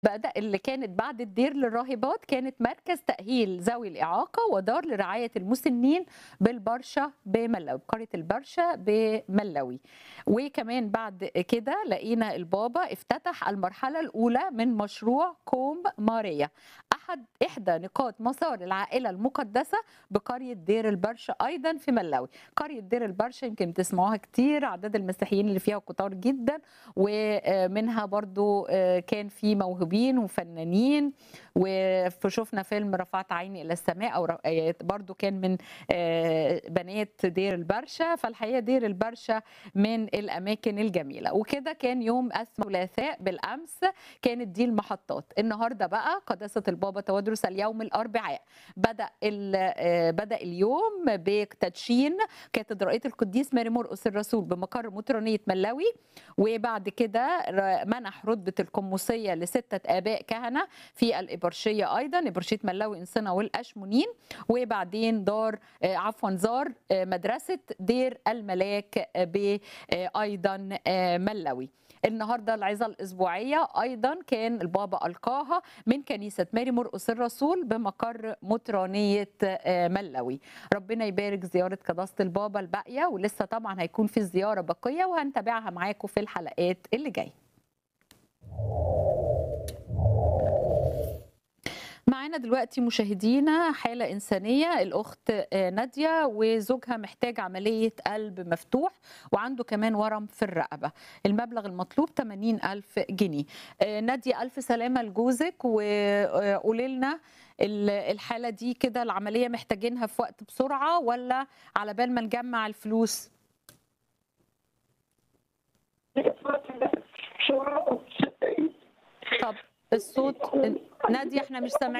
بدأ اللي كانت بعد الدير للراهبات كانت مركز تأهيل ذوي الإعاقة ودار لرعاية المسنين بالبرشا بملوي قرية البرشا بملوي وكمان بعد كده لقينا البابا افتتح المرحلة الأولى من مشروع كوم ماريا أحد إحدى نقاط مسار العائلة المقدسة بقرية دير البرشا أيضا في ملاوي قرية دير البرشا يمكن تسمعوها كتير عدد المسيحيين اللي فيها كتار جدا ومنها برضو كان في موهوبين وفنانين وشفنا فيلم رفعت عيني إلى السماء أو برضو كان من بنات دير البرشا فالحقيقة دير البرشا من الأماكن الجميلة وكده كان يوم الثلاثاء بالأمس كانت دي المحطات النهاردة بقى قداسة البابا تودرس اليوم الأربعاء بدأ بدأ اليوم بتدشين كاتدرائية القديس ماري مرقس الرسول بمقر مطرانية ملاوي وبعد كده منح رتبة القمصية لستة آباء كهنة في الإبرشية أيضا إبرشية ملاوي إنسنا والأشمونين وبعدين دار عفوا زار مدرسة دير الملاك أيضا ملاوي النهارده العظه الاسبوعيه ايضا كان البابا القاها من كنيسه ماري مرقس الرسول بمقر مطرانيه ملوي ربنا يبارك زياره قداسه البابا الباقيه ولسه طبعا هيكون في زياره بقيه وهنتابعها معاكم في الحلقات اللي جايه معانا دلوقتي مشاهدينا حالة إنسانية الأخت نادية وزوجها محتاج عملية قلب مفتوح وعنده كمان ورم في الرقبة المبلغ المطلوب 80 ألف جنيه نادية ألف سلامة لجوزك وقولي لنا الحالة دي كده العملية محتاجينها في وقت بسرعة ولا على بال ما نجمع الفلوس طب الصوت نادية احنا مش سامعين